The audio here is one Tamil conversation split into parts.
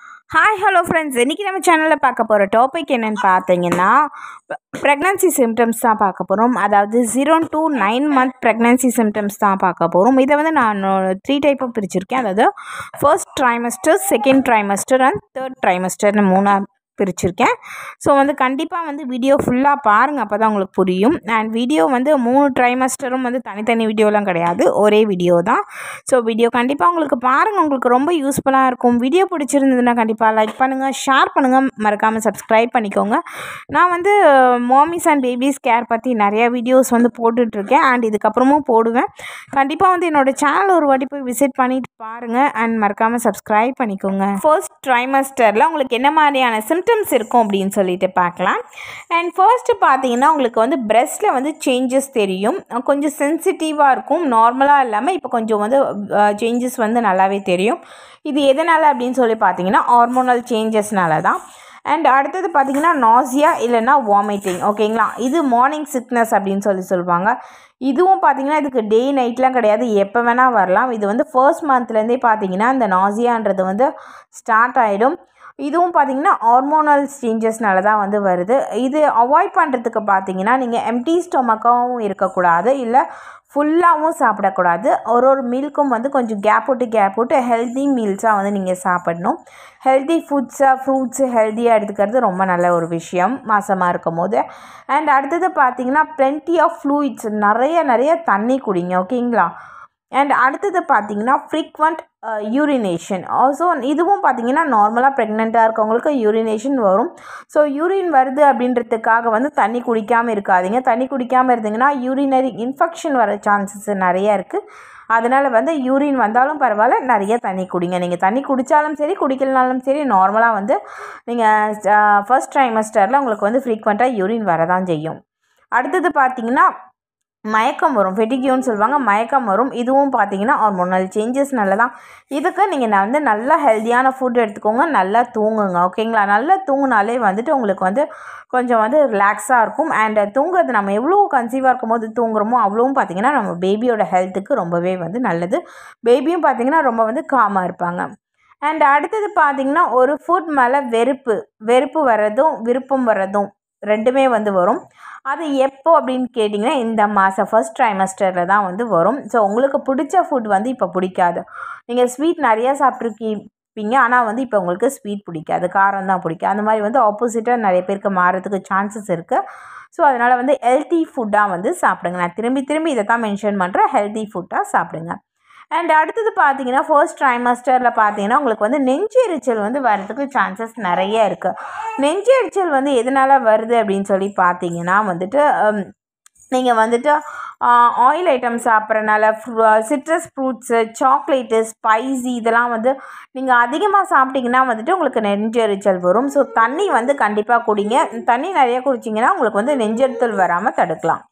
ஹாய் ஹலோ ஃப்ரெண்ட்ஸ் இன்றைக்கி நம்ம சேனலில் பார்க்க போகிற டாபிக் என்னென்னு பார்த்தீங்கன்னா ப்ரெக்னன்சி சிம்டம்ஸ் தான் பார்க்க போகிறோம் அதாவது zero to nine month pregnancy symptoms தான் பார்க்க போகிறோம் இதை வந்து நான் த்ரீ டைப்பாக பிரிச்சிருக்கேன் அதாவது first trimester second trimester and third ட்ரைமஸ்டர்னு மூணாக பிரிச்சிருக்கேன் ஸோ வந்து கண்டிப்பாக வந்து வீடியோ ஃபுல்லாக பாருங்கள் அப்போ தான் உங்களுக்கு புரியும் அண்ட் வீடியோ வந்து மூணு ட்ரைமஸ்டரும் வந்து தனித்தனி வீடியோலாம் கிடையாது ஒரே வீடியோ தான் ஸோ வீடியோ கண்டிப்பாக உங்களுக்கு பாருங்கள் உங்களுக்கு ரொம்ப யூஸ்ஃபுல்லாக இருக்கும் வீடியோ பிடிச்சிருந்ததுன்னா கண்டிப்பாக லைக் பண்ணுங்கள் ஷேர் பண்ணுங்கள் மறக்காமல் சப்ஸ்கிரைப் பண்ணிக்கோங்க நான் வந்து மாமிஸ் அண்ட் பேபிஸ் கேர் பற்றி நிறையா வீடியோஸ் வந்து போட்டுட்ருக்கேன் அண்ட் இதுக்கப்புறமும் போடுவேன் கண்டிப்பாக வந்து என்னோடய சேனல் ஒரு வாட்டி போய் விசிட் பண்ணிட்டு பாருங்கள் அண்ட் மறக்காமல் சப்ஸ்கிரைப் பண்ணிக்கோங்க ஃபர்ஸ்ட் ட்ரைமஸ்டரில் உங்களுக்கு என்ன மாதிரியான சிம்டம்ஸ் இருக்கும் அப்படின்னு சொல்லிட்டு பார்க்கலாம் அண்ட் ஃபர்ஸ்ட்டு பார்த்தீங்கன்னா உங்களுக்கு வந்து பிரெஸ்ட்டில் வந்து சேஞ்சஸ் தெரியும் கொஞ்சம் சென்சிட்டிவாக இருக்கும் நார்மலாக இல்லாமல் இப்போ கொஞ்சம் வந்து சேஞ்சஸ் வந்து நல்லாவே தெரியும் இது எதனால் அப்படின்னு சொல்லி பார்த்தீங்கன்னா ஹார்மோனல் சேஞ்சஸ்னால தான் அண்ட் அடுத்தது பார்த்தீங்கன்னா நாசியா இல்லைன்னா வாமிட்டிங் ஓகேங்களா இது மார்னிங் சிக்னஸ் அப்படின்னு சொல்லி சொல்லுவாங்க இதுவும் பார்த்தீங்கன்னா இதுக்கு டே நைட்லாம் கிடையாது எப்போ வேணால் வரலாம் இது வந்து ஃபர்ஸ்ட் மந்த்லேருந்தே பார்த்தீங்கன்னா இந்த நாசியான்றது வந்து ஸ்டார்ட் ஆகிடும் இதுவும் பார்த்தீங்கன்னா ஹார்மோனல் சேஞ்சஸ்னால தான் வந்து வருது இது அவாய்ட் பண்ணுறதுக்கு பார்த்தீங்கன்னா நீங்கள் எம்டி ஸ்டொமக்காகவும் இருக்கக்கூடாது இல்லை ஃபுல்லாகவும் சாப்பிடக்கூடாது ஒரு ஒரு மீல்க்கும் வந்து கொஞ்சம் கேப் விட்டு கேப் விட்டு ஹெல்தி மீல்ஸாக வந்து நீங்கள் சாப்பிடணும் ஹெல்தி ஃபுட்ஸாக ஃப்ரூட்ஸு ஹெல்த்தியாக எடுத்துக்கிறது ரொம்ப நல்ல ஒரு விஷயம் மாதமாக இருக்கும் போது அண்ட் அடுத்தது பார்த்தீங்கன்னா ப்ளென்ட்டி ஆஃப் ஃப்ளூயிட்ஸ் நிறைய நிறைய தண்ணி குடிங்க ஓகேங்களா அண்ட் அடுத்தது பார்த்தீங்கன்னா ஃப்ரீக்வெண்ட் யூரினேஷன் ஆல்சோ இதுவும் பார்த்தீங்கன்னா நார்மலாக ப்ரெக்னெண்ட்டாக இருக்கவங்களுக்கு யூரினேஷன் வரும் ஸோ யூரின் வருது அப்படின்றதுக்காக வந்து தண்ணி குடிக்காமல் இருக்காதிங்க தண்ணி குடிக்காமல் இருந்தீங்கன்னா யூரினரி இன்ஃபெக்ஷன் வர சான்சஸ் நிறைய இருக்குது அதனால் வந்து யூரின் வந்தாலும் பரவாயில்ல நிறைய தண்ணி குடிங்க நீங்கள் தண்ணி குடித்தாலும் சரி குடிக்கலனாலும் சரி நார்மலாக வந்து நீங்கள் ஃபர்ஸ்ட் ட்ரைமஸ்டரில் உங்களுக்கு வந்து ஃப்ரீக்வெண்ட்டாக யூரின் வரதான் செய்யும் அடுத்தது பார்த்தீங்கன்னா மயக்கம் வரும் ஃபெட்டிக்யூன்னு சொல்லுவாங்க மயக்கம் வரும் இதுவும் பார்த்தீங்கன்னா ஹார்மோனல் சேஞ்சஸ்னால தான் இதுக்கு நீங்கள் நான் வந்து நல்லா ஹெல்த்தியான ஃபுட் எடுத்துக்கோங்க நல்லா தூங்குங்க ஓகேங்களா நல்லா தூங்கினாலே வந்துட்டு உங்களுக்கு வந்து கொஞ்சம் வந்து ரிலாக்ஸாக இருக்கும் அண்ட் தூங்குறது நம்ம எவ்வளோ கன்சீவாக இருக்கும் போது தூங்குறோமோ அவ்வளோவும் பார்த்திங்கன்னா நம்ம பேபியோட ஹெல்த்துக்கு ரொம்பவே வந்து நல்லது பேபியும் பார்த்திங்கன்னா ரொம்ப வந்து காமாக இருப்பாங்க அண்ட் அடுத்தது பார்த்திங்கன்னா ஒரு ஃபுட் மேலே வெறுப்பு வெறுப்பு வர்றதும் விருப்பம் வர்றதும் ரெண்டுமே வந்து வரும் அது எப்போ அப்படின்னு கேட்டிங்கன்னா இந்த மாதம் ஃபஸ்ட் ட்ரைமஸ்டரில் தான் வந்து வரும் ஸோ உங்களுக்கு பிடிச்ச ஃபுட் வந்து இப்போ பிடிக்காது நீங்கள் ஸ்வீட் நிறையா சாப்பிட்ருக்கீங்க ஆனால் வந்து இப்போ உங்களுக்கு ஸ்வீட் பிடிக்காது காரம் தான் பிடிக்கும் அந்த மாதிரி வந்து ஆப்போசிட்டாக நிறைய பேருக்கு மாறதுக்கு சான்சஸ் இருக்குது ஸோ அதனால் வந்து ஹெல்த்தி ஃபுட்டாக வந்து சாப்பிடுங்க நான் திரும்பி திரும்பி இதை தான் மென்ஷன் பண்ணுறேன் ஹெல்த்தி ஃபுட்டாக சாப்பிடுங்க அண்ட் அடுத்தது பார்த்தீங்கன்னா ஃபர்ஸ்ட் ட்ரைமஸ்டரில் பார்த்தீங்கன்னா உங்களுக்கு வந்து நெஞ்சு எரிச்சல் வந்து வரதுக்கு சான்சஸ் நிறைய இருக்குது நெஞ்சு எரிச்சல் வந்து எதனால் வருது அப்படின்னு சொல்லி பார்த்தீங்கன்னா வந்துட்டு நீங்கள் வந்துட்டு ஆயில் ஐட்டம் சாப்பிட்றனால சிட்ரஸ் ஃப்ரூட்ஸு சாக்லேட்டு ஸ்பைசி இதெல்லாம் வந்து நீங்கள் அதிகமாக சாப்பிட்டிங்கன்னா வந்துட்டு உங்களுக்கு நெஞ்செரிச்சல் வரும் ஸோ தண்ணி வந்து கண்டிப்பாக குடிங்க தண்ணி நிறைய குடிச்சிங்கன்னா உங்களுக்கு வந்து நெஞ்செரிச்சல் வராமல் தடுக்கலாம்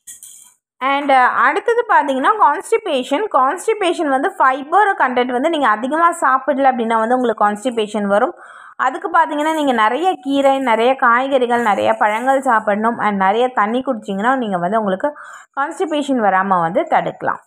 அண்ட் அடுத்தது பார்த்தீங்கன்னா கான்ஸ்டிபேஷன் கான்ஸ்டிபேஷன் வந்து ஃபைபர் கண்டென்ட் வந்து நீங்கள் அதிகமாக சாப்பிடல அப்படின்னா வந்து உங்களுக்கு கான்ஸ்டிபேஷன் வரும் அதுக்கு பார்த்தீங்கன்னா நீங்கள் நிறைய கீரை நிறைய காய்கறிகள் நிறைய பழங்கள் சாப்பிடணும் அண்ட் நிறைய தண்ணி குடிச்சிங்கன்னா நீங்கள் வந்து உங்களுக்கு கான்ஸ்டிபேஷன் வராமல் வந்து தடுக்கலாம்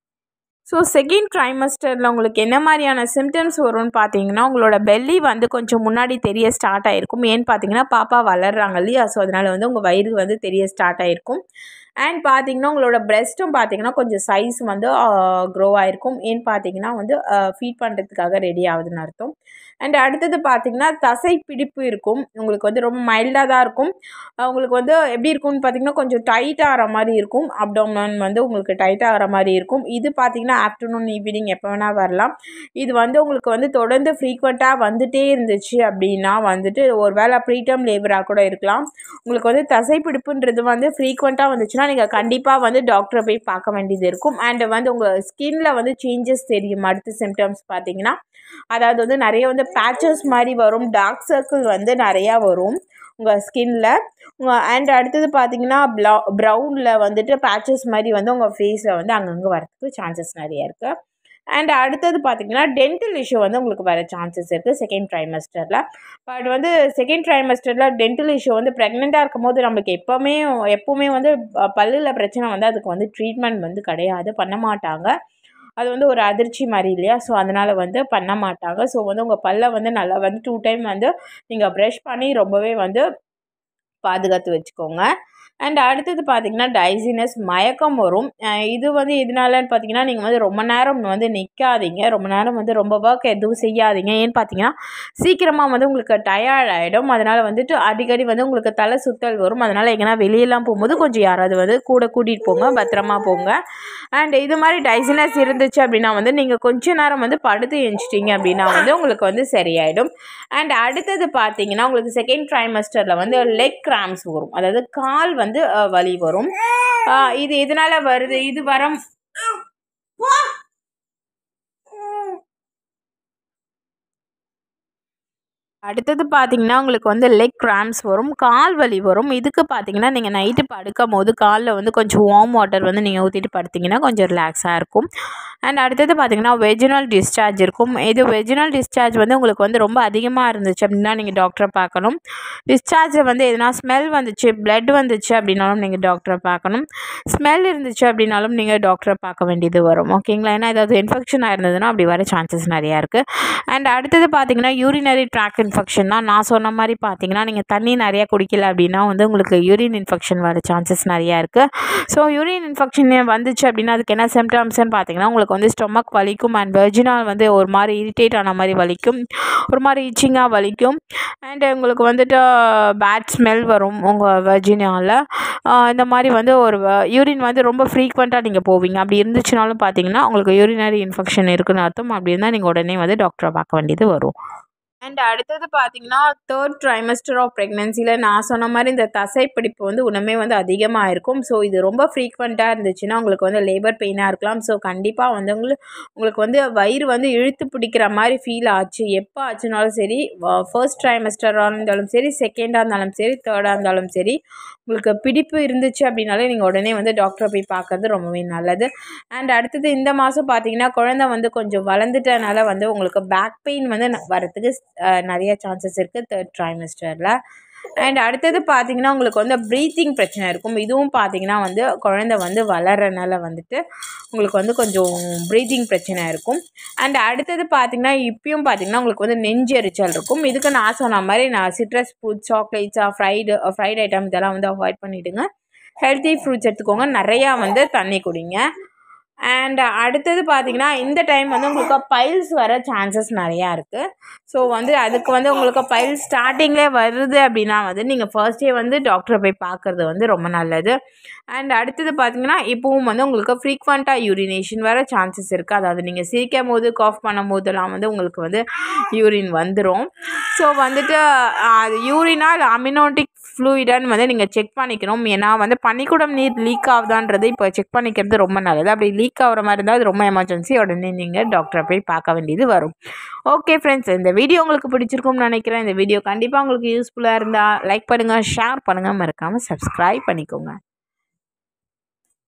ஸோ செகண்ட் ட்ரைமஸ்டரில் உங்களுக்கு என்ன மாதிரியான சிம்டம்ஸ் வரும்னு பார்த்தீங்கன்னா உங்களோட பெல்லி வந்து கொஞ்சம் முன்னாடி தெரிய ஸ்டார்ட் ஆகிருக்கும் ஏன்னு பார்த்தீங்கன்னா பாப்பா வளர்கிறாங்க இல்லையா ஸோ அதனால் வந்து உங்கள் வயிறு வந்து தெரிய ஸ்டார்ட் ஆகிருக்கும் அண்ட் பார்த்தீங்கன்னா உங்களோட பிரெஸ்ட்டும் பார்த்தீங்கன்னா கொஞ்சம் சைஸ் வந்து க்ரோ ஆகிருக்கும் ஏன்னு பார்த்தீங்கன்னா வந்து ஃபீட் பண்ணுறதுக்காக ரெடி ஆகுதுன்னு அர்த்தம் அண்ட் அடுத்தது பார்த்தீங்கன்னா தசை பிடிப்பு இருக்கும் உங்களுக்கு வந்து ரொம்ப மைல்டாக தான் இருக்கும் உங்களுக்கு வந்து எப்படி இருக்கும்னு பார்த்தீங்கன்னா கொஞ்சம் டைட் ஆகிற மாதிரி இருக்கும் அப்டோமன் வந்து உங்களுக்கு டைட் ஆகிற மாதிரி இருக்கும் இது பார்த்தீங்கன்னா ஆஃப்டர்நூன் ஈவினிங் எப்போ வேணால் வரலாம் இது வந்து உங்களுக்கு வந்து தொடர்ந்து ஃப்ரீக்வெண்ட்டாக வந்துட்டே இருந்துச்சு அப்படின்னா வந்துட்டு ஒரு வேளை ப்ரீடம் லேபராக கூட இருக்கலாம் உங்களுக்கு வந்து தசை பிடிப்புன்றது வந்து ஃப்ரீக்வெண்ட்டாக வந்துச்சுன்னா நீங்கள் கண்டிப்பாக வந்து டாக்டரை போய் பார்க்க வேண்டியது இருக்கும் அண்ட் வந்து உங்கள் ஸ்கின்ல வந்து சேஞ்சஸ் தெரியும் அடுத்த சிம்டம்ஸ் பார்த்தீங்கன்னா அதாவது வந்து நிறைய வந்து பேச்சஸ் மாதிரி வரும் டார்க் சர்க்கிள் வந்து நிறையா வரும் உங்கள் ஸ்கின்ல அண்ட் அடுத்தது பார்த்தீங்கன்னா ப்ளா ப்ரௌனில் வந்துட்டு பேச்சஸ் மாதிரி வந்து உங்கள் ஃபேஸில் வந்து அங்கங்கே வரதுக்கு சான்சஸ் நிறைய இருக்குது அண்ட் அடுத்தது பார்த்தீங்கன்னா டென்டல் இஷ்யூ வந்து உங்களுக்கு வர சான்சஸ் இருக்குது செகண்ட் ட்ரைமஸ்டரில் பட் வந்து செகண்ட் ட்ரைமஸ்டரில் டென்டல் இஷ்யூ வந்து ப்ரெக்னெண்ட்டாக இருக்கும் போது நம்மளுக்கு எப்போவுமே எப்போவுமே வந்து பல்லில் பிரச்சனை வந்து அதுக்கு வந்து ட்ரீட்மெண்ட் வந்து கிடையாது பண்ண மாட்டாங்க அது வந்து ஒரு அதிர்ச்சி மாதிரி இல்லையா ஸோ அதனால் வந்து பண்ண மாட்டாங்க ஸோ வந்து உங்கள் பல்லை வந்து நல்லா வந்து டூ டைம் வந்து நீங்கள் ப்ரஷ் பண்ணி ரொம்பவே வந்து பாதுகாத்து வச்சுக்கோங்க அண்ட் அடுத்தது பார்த்தீங்கன்னா டைசினஸ் மயக்கம் வரும் அஹ் இது வந்து எதனாலன்னு பார்த்தீங்கன்னா நீங்கள் வந்து ரொம்ப நேரம் வந்து நிற்காதீங்க ரொம்ப நேரம் வந்து ரொம்ப ஒர்க் எதுவும் செய்யாதீங்க ஏன்னு பார்த்தீங்கன்னா சீக்கிரமாக வந்து உங்களுக்கு டயர்ட் ஆகிடும் அதனால் வந்துட்டு அடிக்கடி வந்து உங்களுக்கு தலை சுத்தல் வரும் அதனால் எங்கன்னா வெளியெல்லாம் போகும்போது கொஞ்சம் யாராவது வந்து கூட கூட்டிகிட்டு போங்க பத்திரமா போங்க அண்ட் இது மாதிரி டைசினஸ் இருந்துச்சு அப்படின்னா வந்து நீங்கள் கொஞ்ச நேரம் வந்து படுத்து எழுந்துச்சிட்டிங்க அப்படின்னா வந்து உங்களுக்கு வந்து சரியாயிடும் அண்ட் அடுத்தது பார்த்தீங்கன்னா உங்களுக்கு செகண்ட் ட்ரைமஸ்டரில் வந்து லெக் கிராம்ஸ் வரும் அதாவது கால் வந்து அஹ், வலி வரும் அஹ், இது எதனால் வருது இது வரம் அடுத்தது பார்த்தீங்கன்னா உங்களுக்கு வந்து லெக் கிராம்ஸ் வரும் கால் வலி வரும் இதுக்கு பார்த்தீங்கன்னா நீங்கள் நைட்டு படுக்கும் போது காலில் வந்து கொஞ்சம் வார்ம் வாட்டர் வந்து நீங்கள் ஊற்றிட்டு படுத்தீங்கன்னா கொஞ்சம் ரிலாக்ஸாக இருக்கும் அண்ட் அடுத்தது பார்த்தீங்கன்னா வெஜினல் டிஸ்சார்ஜ் இருக்கும் இது வெஜினல் டிஸ்சார்ஜ் வந்து உங்களுக்கு வந்து ரொம்ப அதிகமாக இருந்துச்சு அப்படின்னா நீங்கள் டாக்டரை பார்க்கணும் டிஸ்சார்ஜில் வந்து எதனா ஸ்மெல் வந்துச்சு பிளட் வந்துச்சு அப்படின்னாலும் நீங்கள் டாக்டரை பார்க்கணும் ஸ்மெல் இருந்துச்சு அப்படின்னாலும் நீங்கள் டாக்டரை பார்க்க வேண்டியது வரும் ஓகேங்களா ஏன்னா ஏதாவது இன்ஃபெக்ஷன் ஆயிருந்ததுன்னா அப்படி வர சான்சஸ் நிறையா இருக்குது அண்ட் அடுத்தது பார்த்தீங்கன்னா யூரினரி ட்ராக் இன்ஃபெக்ஷன் தான் நான் சொன்ன மாதிரி பார்த்தீங்கன்னா நீங்கள் தண்ணி நிறையா குடிக்கல அப்படின்னா வந்து உங்களுக்கு யூரின் இன்ஃபெக்ஷன் வர சான்சஸ் நிறையா இருக்குது ஸோ யூரின் இன்ஃபெக்ஷன் வந்துச்சு அப்படின்னா அதுக்கு என்ன சிம்டம்ஸ்னு பார்த்தீங்கன்னா உங்களுக்கு வந்து ஸ்டொமக் வலிக்கும் அண்ட் வெர்ஜினால் வந்து ஒரு மாதிரி இரிட்டேட் ஆன மாதிரி வலிக்கும் ஒரு மாதிரி இச்சிங்காக வலிக்கும் அண்ட் உங்களுக்கு வந்துட்டு பேட் ஸ்மெல் வரும் உங்கள் வெர்ஜினாவில் இந்த மாதிரி வந்து ஒரு யூரின் வந்து ரொம்ப ஃப்ரீக்வெண்ட்டாக நீங்கள் போவீங்க அப்படி இருந்துச்சுனாலும் பார்த்தீங்கன்னா உங்களுக்கு யூரினரி இன்ஃபெக்ஷன் இருக்குன்னு அர்த்தம் அப்படி இருந்தால் நீங்கள் உடனே வந்து டாக்டரை பார்க்க வேண்டியது வரும் அண்ட் அடுத்தது பார்த்தீங்கன்னா தேர்ட் ட்ரைமஸ்டர் ஆஃப் ப்ரெக்னென்சியில் நான் சொன்ன மாதிரி இந்த தசைப்பிடிப்பு வந்து உண்மை வந்து அதிகமாக இருக்கும் ஸோ இது ரொம்ப ஃப்ரீக்வெண்ட்டாக இருந்துச்சுன்னா உங்களுக்கு வந்து லேபர் பெயினாக இருக்கலாம் ஸோ கண்டிப்பாக வந்து உங்களுக்கு உங்களுக்கு வந்து வயிறு வந்து இழுத்து பிடிக்கிற மாதிரி ஃபீல் ஆச்சு எப்போ ஆச்சுனாலும் சரி ஃபர்ஸ்ட் ட்ரைமஸ்டராக இருந்தாலும் சரி செகண்டாக இருந்தாலும் சரி தேர்டாக இருந்தாலும் சரி உங்களுக்கு பிடிப்பு இருந்துச்சு அப்படின்னாலே நீங்கள் உடனே வந்து டாக்டரை போய் பார்க்கறது ரொம்பவே நல்லது அண்ட் அடுத்தது இந்த மாதம் பார்த்தீங்கன்னா குழந்தை வந்து கொஞ்சம் வளர்ந்துட்டனால வந்து உங்களுக்கு பேக் பெயின் வந்து ந- வரத்துக்கு அஹ், நிறைய சான்சஸ் இருக்குது தேர்ட் ட்ரைமஸ்டரில் அண்ட் அடுத்தது பார்த்தீங்கன்னா உங்களுக்கு வந்து ப்ரீத்திங் பிரச்சனை இருக்கும் இதுவும் பார்த்தீங்கன்னா வந்து குழந்தை வந்து வளர்றனால வந்துட்டு உங்களுக்கு வந்து கொஞ்சம் ப்ரீத்திங் பிரச்சனை இருக்கும் அண்ட் அடுத்தது பார்த்தீங்கன்னா இப்பயும் பார்த்தீங்கன்னா உங்களுக்கு வந்து நெஞ்சு எரிச்சல் இருக்கும் இதுக்கு நான் சொன்ன மாதிரி நான் சிட்ரஸ் ஃப்ரூட்ஸ் சாக்லேட்ஸாக ஃப்ரைடு ஃப்ரைட் ஐட்டம் இதெல்லாம் வந்து அவாய்ட் பண்ணிவிடுங்க ஹெல்த்தி ஃப்ரூட்ஸ் எடுத்துக்கோங்க நிறையா வந்து தண்ணி குடிங்க அண்ட் அடுத்தது பார்த்தீங்கன்னா இந்த டைம் வந்து உங்களுக்கு பைல்ஸ் வர சான்சஸ் நிறையா இருக்குது ஸோ வந்து அதுக்கு வந்து உங்களுக்கு பைல்ஸ் ஸ்டார்டிங்லேயே வருது அப்படின்னா வந்து நீங்கள் ஃபர்ஸ்டே வந்து டாக்டரை போய் பார்க்குறது வந்து ரொம்ப நல்லது அண்ட் அடுத்தது பார்த்தீங்கன்னா இப்போவும் வந்து உங்களுக்கு ஃப்ரீக்வெண்ட்டாக யூரினேஷன் வர சான்சஸ் இருக்குது அதாவது நீங்கள் சிரிக்கும் போது காஃப் பண்ணும் போதெல்லாம் வந்து உங்களுக்கு வந்து யூரின் வந்துடும் ஸோ வந்துட்டு அது யூரினா இல்லை அமினோட்டிக் ஃப்ளூயிடான்னு வந்து நீங்கள் செக் பண்ணிக்கணும் ஏன்னா வந்து பனிக்குடம் நீர் லீக் ஆகுதான்றது இப்போ செக் பண்ணிக்கிறது ரொம்ப நல்லது அப்படி லீக் ஆகிற மாதிரி இருந்தால் அது ரொம்ப எமர்ஜென்சி உடனே நீங்கள் டாக்டரை போய் பார்க்க வேண்டியது வரும் ஓகே ஃப்ரெண்ட்ஸ் இந்த வீடியோ உங்களுக்கு பிடிச்சிருக்கும்னு நினைக்கிறேன் இந்த வீடியோ கண்டிப்பாக உங்களுக்கு யூஸ்ஃபுல்லாக இருந்தால் லைக் பண்ணுங்கள் ஷேர் பண்ணுங்கள் மறக்காமல் சப்ஸ்கிரைப் பண்ணிக்கோங்க